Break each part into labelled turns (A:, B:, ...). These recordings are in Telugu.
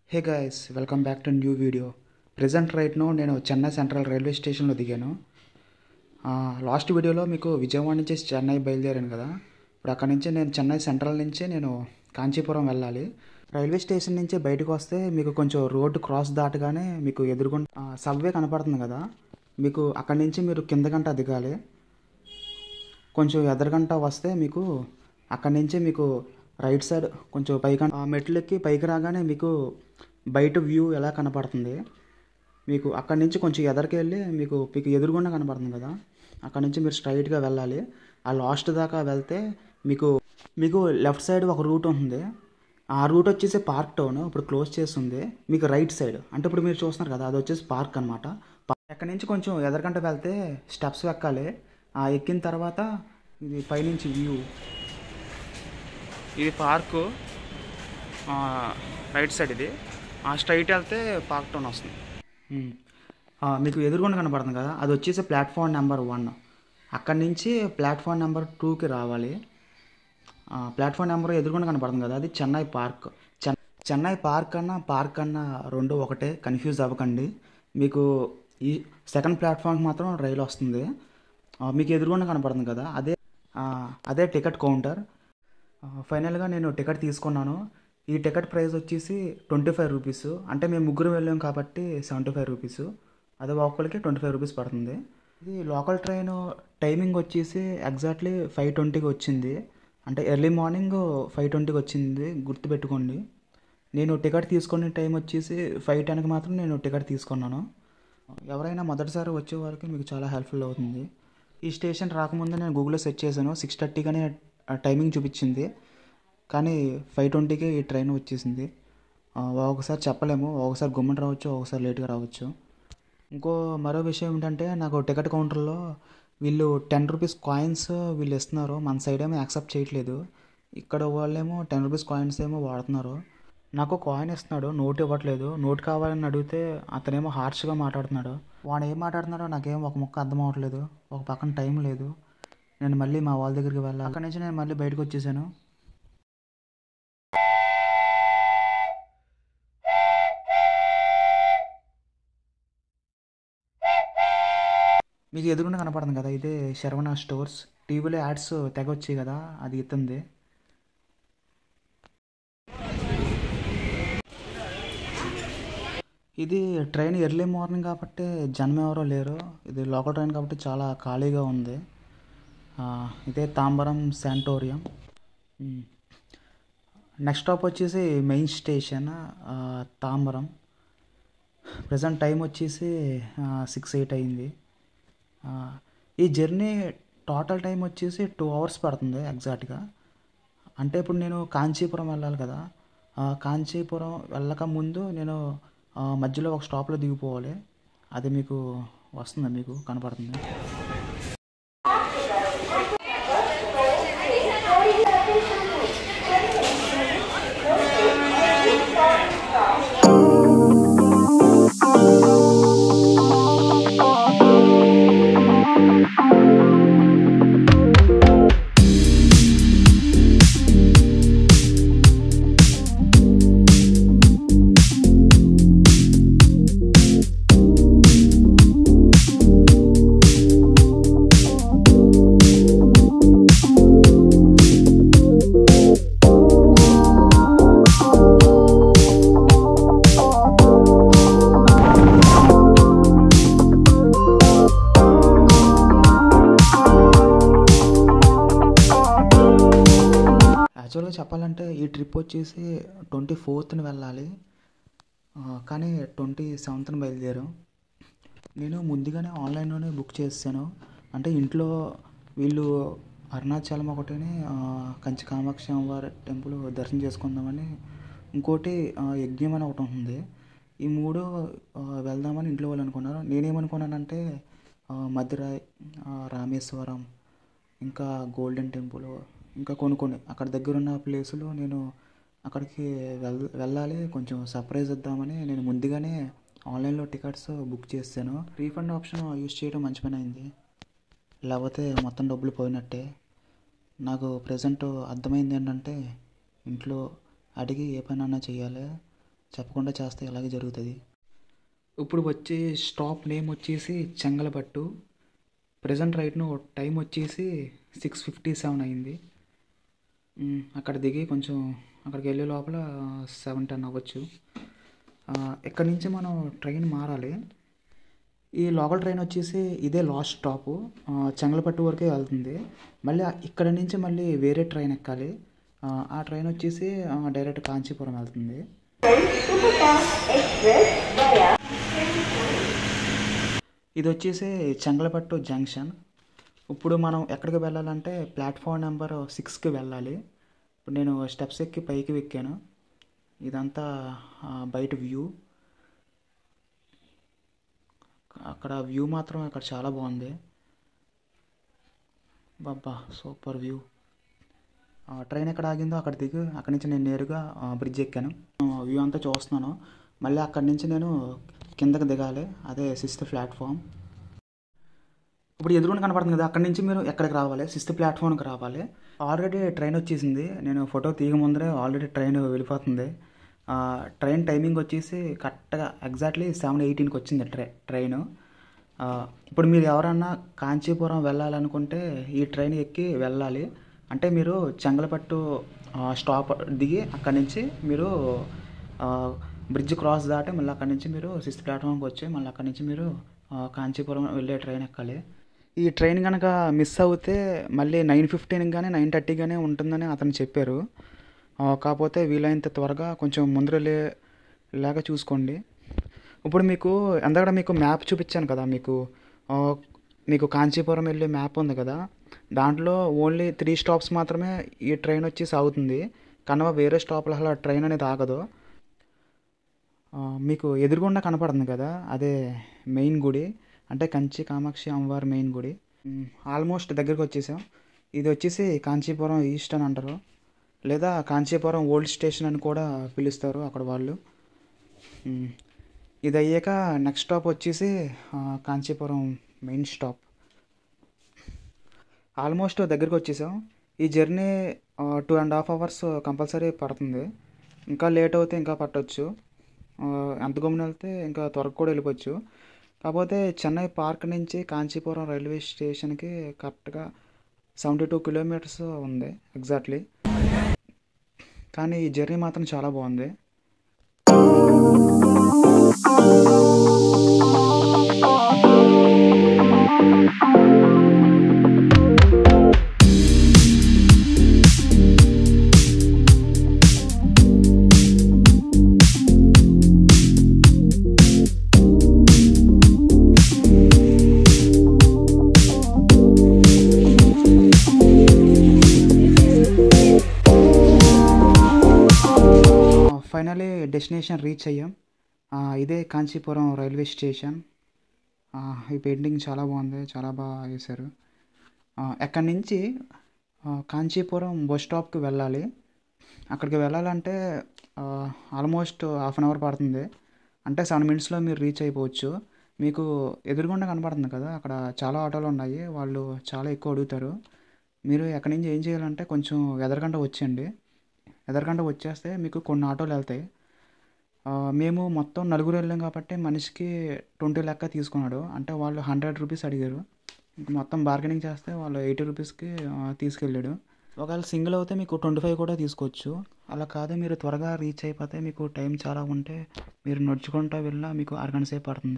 A: Hey guys welcome back to new video present right now నేను చెన్నై సెంట్రల్ రైల్వే స్టేషన్లో దిగాను లాస్ట్ వీడియోలో మీకు విజయవాడ నుంచి చెన్నై బయలుదేరాను కదా ఇప్పుడు అక్కడ నుంచి నేను చెన్నై సెంట్రల్ నుంచి నేను కాంచీపురం వెళ్ళాలి రైల్వే స్టేషన్ నుంచి బయటకు వస్తే మీకు కొంచెం రోడ్డు క్రాస్ దాటగానే మీకు ఎదురుగుండా సబ్వే కనపడుతుంది కదా మీకు అక్కడి నుంచి మీరు కిందకంట దిగాలి కొంచెం ఎదరగంట వస్తే మీకు అక్కడి నుంచి మీకు రైట్ సైడ్ కొంచెం పైకి ఆ మెట్లు ఎక్కి పైకి రాగానే మీకు బయట వ్యూ ఎలా కనపడుతుంది మీకు అక్కడి నుంచి కొంచెం ఎదరికి వెళ్ళి మీకు మీకు ఎదురుగుండా కనపడుతుంది కదా అక్కడి నుంచి మీరు స్ట్రైట్గా వెళ్ళాలి ఆ లాస్ట్ దాకా వెళ్తే మీకు మీకు లెఫ్ట్ సైడ్ ఒక రూట్ ఉంటుంది ఆ రూట్ వచ్చేసి పార్క్ టౌన్ ఇప్పుడు క్లోజ్ చేస్తుంది మీకు రైట్ సైడ్ అంటే ఇప్పుడు మీరు చూస్తున్నారు కదా అది వచ్చేసి పార్క్ అనమాట అక్కడి నుంచి కొంచెం ఎదరకంట వెళ్తే స్టెప్స్ ఎక్కాలి ఆ ఎక్కిన తర్వాత ఇది పైనుంచి వ్యూ ఇది పార్కు రైట్ సైడ్ ఇది ఆ స్ట్రైట్ వెళ్తే పార్క్ టౌన్ వస్తుంది ఉమ్. ఆ, మీకు ఎదురుగుండా కనపడుతుంది కదా అది వచ్చేసి ప్లాట్ఫామ్ నెంబర్ వన్ అక్కడి నుంచి ప్లాట్ఫామ్ నెంబర్ టూకి రావాలి ఆ, ప్లాట్ఫామ్ నెంబర్ ఎదురుగుండా కనపడుతుంది కదా అది చెన్నై పార్క్ చెన్ చెన్నై పార్క్ అన్న పార్క్ అన్న రెండు ఒకటే కన్ఫ్యూజ్ అవ్వకండి మీకు ఈ సెకండ్ ప్లాట్ఫామ్కి మాత్రం రైలు వస్తుంది ఆ, మీకు ఎదురుగుండా కనపడుతుంది కదా అదే ఆ, అదే టికెట్ కౌంటర్ ఆ, ఫైనల్గా నేను టికెట్ తీసుకున్నాను ఈ టికెట్ ప్రైస్ వచ్చేసి ట్వంటీ ఫైవ్ రూపీస్ అంటే మేము ముగ్గురు వెళ్ళాం కాబట్టి సెవెంటీ ఫైవ్ రూపీస్ అదే ఒక్కరికి ట్వంటీ ఫైవ్ రూపీస్ పడుతుంది ఇది లోకల్ ట్రైన్ టైమింగ్ వచ్చేసి ఎగ్జాక్ట్లీ ఫైవ్ ట్వంటీకి వచ్చింది అంటే ఎర్లీ మార్నింగ్ ఫైవ్ ట్వంటీకి వచ్చింది గుర్తుపెట్టుకోండి నేను టికెట్ తీసుకునే టైం వచ్చేసి ఫైవ్ టెన్కి మాత్రం నేను టికెట్ తీసుకున్నాను ఎవరైనా మొదటిసారి వచ్చే వారికి మీకు చాలా హెల్ప్ఫుల్ అవుతుంది ఈ స్టేషన్ రాకముందు నేను గూగుల్లో సెర్చ్ చేశాను సిక్స్ థర్టీగానే టైమింగ్ చూపించింది కానీ ఫైవ్ ట్వంటీకి ఈ ట్రైన్ వచ్చేసింది ఆ, ఒకసారి చెప్పలేము ఒకసారి గుమ్మని రావచ్చు ఒకసారి లేట్గా రావచ్చు ఇంకో మరో విషయం ఏంటంటే నాకు టికెట్ కౌంటర్లో వీళ్ళు టెన్ రూపీస్ కాయిన్స్ వీళ్ళు ఇస్తున్నారు మన సైడ్ ఏమో యాక్సెప్ట్ చేయట్లేదు ఇక్కడ వాళ్ళేమో టెన్ రూపీస్ కాయిన్స్ ఏమో వాడుతున్నారు నాకు కాయిన్ ఇస్తున్నాడు నోట్ ఇవ్వట్లేదు నోట్ కావాలని అడిగితే అతనేమో హార్ష్గా మాట్లాడుతున్నాడు వాడు ఏం మాట్లాడుతున్నాడో నాకేం ఒక ముక్క అర్థం అవ్వట్లేదు ఒక పక్కన టైం లేదు నేను మళ్ళీ మా వాళ్ళ దగ్గరికి వెళ్ళాలి అక్కడి నుంచి నేను మళ్ళీ బయటకు వచ్చేసాను మీకు ఎదురుగా కనపడుతుంది కదా ఇదే శరవణ స్టోర్స్ టీవీలో యాడ్స్ తెగ వచ్చాయి కదా అది ఇస్తుంది ఇది ట్రైన్ ఎర్లీ మార్నింగ్ కాబట్టి జనం ఎవరో లేరు ఇది లోకల్ ట్రైన్ కాబట్టి చాలా ఖాళీగా ఉంది ఆ, ఇదే Tambaram sanatorium um. Next stop వచ్చేసి మెయిన్ స్టేషన్ ఆ, తాంబరం ప్రజెంట్ టైం వచ్చేసి సిక్స్ ఎయిట్ అయింది ఆ, ఈ జర్నీ టోటల్ టైం వచ్చేసి టూ అవర్స్ పడుతుంది ఎగ్జాక్ట్గా అంటే ఇప్పుడు నేను కాంచీపురం వెళ్ళాలి కదా ఆ కాంచీపురం వెళ్ళక ముందు నేను ఆ, మధ్యలో ఒక స్టాప్లో దిగిపోవాలి అది మీకు వస్తుంది మీకు కనపడుతుంది యాక్చువల్గా చెప్పాలంటే ఈ ట్రిప్ వచ్చేసి ట్వంటీ ఫోర్త్ని వెళ్ళాలి ఆ, కానీ ట్వంటీ సెవెంత్ని బయలుదేరాం నేను ముందుగానే ఆన్లైన్లోనే బుక్ చేసాను అంటే ఇంట్లో వీళ్ళు అరుణాచలం ఒకటిని ఆ, కంచి కామాక్షి అమ్మవారి టెంపుల్ దర్శనం చేసుకుందామని ఇంకోటి ఆ, యజ్ఞం అని ఒకటి ఉంటుంది ఈ మూడు ఆ, వెళ్దామని ఇంట్లో వాళ్ళు అనుకున్నారు నేనేమనుకున్నానంటే ఆ, మధురై ఆ, రామేశ్వరం ఇంకా గోల్డెన్ టెంపుల్ ఇంకా కొన్ని కొన్ని అక్కడ దగ్గర ఉన్న ప్లేసులు నేను అక్కడికి వెల్ వెళ్ళాలి కొంచెం సర్ప్రైజ్ ఇద్దామని నేను ముందుగానే ఆన్లైన్లో టికెట్స్ బుక్ చేశాను రీఫండ్ ఆప్షన్ యూస్ చేయడం మంచి పని అయింది లేకపోతే మొత్తం డబ్బులు పోయినట్టే నాకు ప్రజెంట్ అర్థమైంది ఏంటంటే ఇంట్లో అడిగి ఏ పనైనా చేయాలి చెప్పకుండా చేస్తే ఇలాగే జరుగుతుంది ఇప్పుడు వచ్చి స్టాప్ నేమ్ వచ్చేసి చెంగలపట్టు ప్రజెంట్ రైట్ను టైం వచ్చేసి సిక్స్ ఫిఫ్టీ సెవెన్ అయింది మ్, అక్కడ దిగి కొంచెం అక్కడికి వెళ్ళే లోపల సెవెన్ టెన్ అవ్వచ్చు ఆ, ఇక్కడ నుంచి మనం ట్రైన్ మారాలి ఈ లోకల్ ట్రైన్ వచ్చేసి ఇదే లాస్ట్ స్టాపు ఆ, చెంగలపట్టు వరకే వెళ్తుంది మళ్ళీ ఆ- ఇక్కడ నుంచి మళ్ళీ వేరే ట్రైన్ ఎక్కాలి ఆ, ఆ ట్రైన్ వచ్చేసి ఆ, డైరెక్ట్ కాంచీపురం వెళ్తుంది ఇది వచ్చేసి చెంగలపట్టు జంక్షన్ ఇప్పుడు మనం ఎక్కడికి వెళ్ళాలంటే ప్లాట్ఫామ్ నెంబర్ సిక్స్కి వెళ్ళాలి ఇప్పుడు నేను స్టెప్స్ ఎక్కి పైకి ఎక్కాను ఇదంతా ఆ, బయట వ్యూ అక్కడ వ్యూ మాత్రం అక్కడ చాలా బాగుంది బాబా సూపర్ వ్యూ ట్రైన్ ఎక్కడ ఆగిందో అక్కడ దిగి అక్కడి నుంచి నేను నేరుగా బ్రిడ్జ్ ఎక్కాను వ్యూ అంతా చూస్తున్నాను మళ్ళీ అక్కడి నుంచి నేను కిందకి దిగాలి అదే సిక్స్త్ ప్లాట్ఫామ్ ఇప్పుడు ఎదురుగా కనపడుతుంది కదా అక్కడి నుంచి మీరు ఎక్కడికి రావాలి సిక్స్త్ ప్లాట్ఫామ్కి రావాలి ఆల్రెడీ ట్రైన్ వచ్చేసింది నేను ఫోటో తీయ ముందరే ఆల్రెడీ ట్రైన్ వెళ్ళిపోతుంది ఆ, ట్రైన్ టైమింగ్ వచ్చేసి కరెక్ట్గా ఎగ్జాక్ట్లీ సెవెన్ ఎయిటీన్కి వచ్చింది ట్రై ట్రైన్ ఆ, ఇప్పుడు మీరు ఎవరన్నా కాంచీపురం వెళ్ళాలనుకుంటే ఈ ట్రైన్ ఎక్కి వెళ్ళాలి అంటే మీరు చెంగలపట్టు ఆ, స్టాప్ దిగి అక్కడి నుంచి మీరు ఆ, బ్రిడ్జ్ క్రాస్ దాటి మళ్ళీ అక్కడి నుంచి మీరు సిక్స్త్ ప్లాట్ఫామ్కి వచ్చి మళ్ళీ అక్కడి నుంచి మీరు ఆ, కాంచీపురం వెళ్ళే ట్రైన్ ఎక్కాలి ఈ ట్రైన్ కనుక మిస్ అవుతే మళ్ళీ నైన్ ఫిఫ్టీన్ కానీ నైన్ థర్టీ కానీ ఉంటుందని అతను చెప్పారు ఆ, కాకపోతే వీలైనంత త్వరగా కొంచెం ముందరలే లాగా చూసుకోండి ఇప్పుడు మీకు అందక్కడ మీకు మ్యాప్ చూపించాను కదా మీకు ఆ, మీకు కాంచీపురం వెళ్ళే మ్యాప్ ఉంది కదా దాంట్లో ఓన్లీ త్రీ స్టాప్స్ మాత్రమే ఈ ట్రైన్ వచ్చి సాగుతుంది కనుక వేరే స్టాప్లో అసలు ట్రైన్ అనేది ఆగదు ఆ, మీకు ఎదురుగుండా కనపడుతుంది కదా అదే మెయిన్ గుడి అంటే కంచి కామాక్షి అమ్మవారి మెయిన్ గుడి మ్, ఆల్మోస్ట్ దగ్గరికి వచ్చేసాం ఇది వచ్చేసి కాంచీపురం ఈస్ట్ అని అంటారు లేదా కాంచీపురం ఓల్డ్ స్టేషన్ అని కూడా పిలుస్తారు అక్కడ వాళ్ళు మ్, ఇది అయ్యాక నెక్స్ట్ స్టాప్ వచ్చేసి ఆ, కాంచీపురం మెయిన్ స్టాప్ ఆల్మోస్ట్ దగ్గరికి వచ్చేసాం ఈ journey two and half hours compulsory పడుతుంది ఇంకా లేట్ అవుతే ఇంకా పట్టవచ్చు ఆ, ఎంత గమ్మున వెళ్తే ఇంకా త్వరగా కూడా వెళ్ళిపోవచ్చు కాకపోతే చెన్నై పార్క్ నుంచి కాంచీపురం రైల్వే స్టేషన్కి కరెక్ట్గా సెవెంటీ టూ కిలోమీటర్స్ ఉంది ఎగ్జాక్ట్లీ కానీ ఈ జర్నీ మాత్రం చాలా బాగుంది ఫైనలీ డెస్టినేషన్ రీచ్ అయ్యాం ఆ, ఇదే కాంచీపురం రైల్వే స్టేషన్ ఆ, ఈ పెయింటింగ్ చాలా బాగుంది చాలా బాగా వేశారు ఆ, ఎక్కడి నుంచి ఆ, కాంచీపురం బస్ స్టాప్కి వెళ్ళాలి అక్కడికి వెళ్ళాలంటే ఆల్మోస్ట్ హాఫ్ అన్ అవర్ పడుతుంది అంటే సెవెన్ మినిట్స్లో మీరు రీచ్ అయిపోవచ్చు మీకు ఎదురుగుండా కనపడుతుంది కదా అక్కడ చాలా ఆటోలు ఉన్నాయి వాళ్ళు చాలా ఎక్కువ అడుగుతారు మీరు ఎక్కడి నుంచి ఏం చేయాలంటే కొంచెం ఎదరగంట వచ్చేయండి ఎదరగంట వచ్చేస్తే మీకు కొన్ని ఆటోలు వెళ్తాయి ఆ, మేము మొత్తం నలుగురు వెళ్ళాం కాబట్టి మనిషికి ట్వంటీ లెక్క తీసుకున్నాడు అంటే వాళ్ళు హండ్రెడ్ రూపీస్ అడిగారు ఇంక మొత్తం బార్గెనింగ్ చేస్తే వాళ్ళు ఎయిటీ రూపీస్కి ఆ, తీసుకెళ్ళాడు ఒకవేళ సింగిల్ అయితే మీకు ట్వంటీ ఫైవ్ కూడా తీసుకోవచ్చు అలా కాదు మీరు త్వరగా రీచ్ అయిపోతే మీకు టైం చాలా ఉంటే మీరు నడుచుకుంటూ వెళ్ళినా మీకు అరగంట సేపు పడుతుంది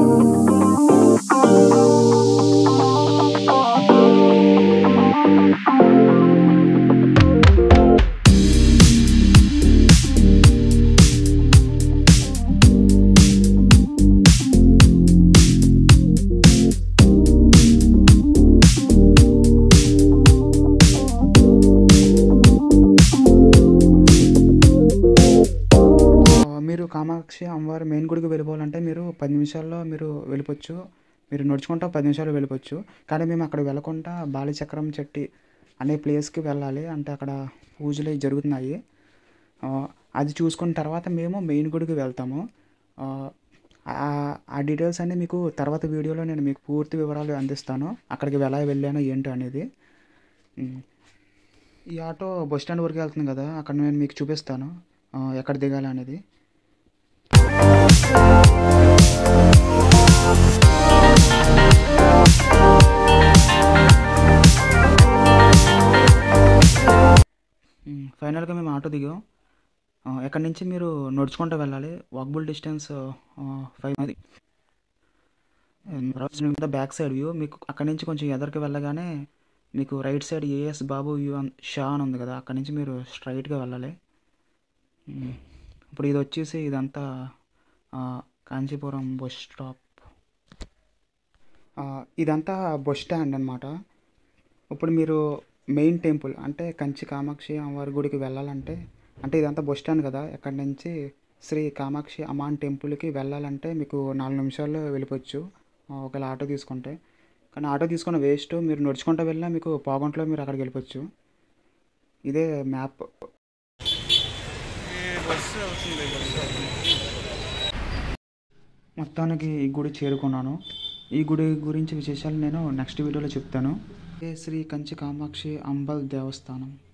A: ఆ, మీరు కామాక్షి అమ్మవారి మెయిన్ గుడికి వెళ్ళిపోవాలంటే మీరు పది నిమిషాల్లో మీరు వెళ్ళిపోవచ్చు మీరు నడుచుకుంటా పది నిమిషాలు వెళ్ళిపోవచ్చు కానీ మేము అక్కడ వెళ్ళకుండా బాలచక్రం చెట్టి అనే ప్లేస్కి వెళ్ళాలి అంటే అక్కడ పూజలు అవి జరుగుతున్నాయి ఆ, అది చూసుకున్న తర్వాత మేము మెయిన్ గుడికి వెళ్తాము ఆ, ఆ- ఆ డీటెయిల్స్ అన్నీ మీకు తర్వాత వీడియోలో నేను మీకు పూర్తి వివరాలు అందిస్తాను అక్కడికి ఎలా వెళ్ళాను ఏంటో అనేది ఉమ్. ఈ ఆటో బస్ స్టాండ్ వరకు వెళ్తుంది కదా అక్కడ నేను మీకు చూపిస్తాను ఆ, ఎక్కడ దిగాలి అనేది మ్, ఫైనల్గా మేము ఆటో దిగాం ఆ, ఎక్కడి నుంచి మీరు నడుచుకుంటూ వెళ్ళాలి వాక్బుల్ డిస్టెన్స్ ఫైవ్ అది బ్యాక్ సైడ్ వ్యూ మీకు అక్కడి నుంచి కొంచెం ఎదరికి వెళ్ళగానే మీకు right side A S Babu view అన్- షా అని ఉంది కదా అక్కడి నుంచి మీరు స్ట్రైట్గా వెళ్ళాలి మ్, ఇప్పుడు ఇది వచ్చేసి ఇదంతా ఆ, కాంచీపురం బస్ స్టాప్ ఆ, ఇదంతా బస్ స్టాండ్ అనమాట ఇప్పుడు మీరు మెయిన్ టెంపుల్ అంటే కంచి కామాక్షి అమ్మవారి గుడికి వెళ్ళాలంటే అంటే ఇదంతా బస్ స్టాండ్ కదా ఎక్కడి నుంచి శ్రీ కామాక్షి అమ్మాన్ టెంపుల్కి వెళ్ళాలంటే మీకు నాలుగు నిమిషాల్లో వెళ్ళిపోవచ్చు ఆ, ఒకవేళ ఆటో తీసుకుంటే కానీ ఆటో తీసుకున్న వేస్ట్ మీరు నడుచుకుంటూ వెళ్ళినా మీకు పావుగంటలో మీరు అక్కడికి వెళ్ళిపోవచ్చు ఇదే మ్యాప్ మొత్తానికి ఈ గుడి చేరుకున్నాను ఈ గుడి గురించి విశేషాలు నేను నెక్స్ట్ వీడియోలో చెప్తాను ఏ శ్రీ కంచి కామాక్షి అంబల్ దేవస్థానం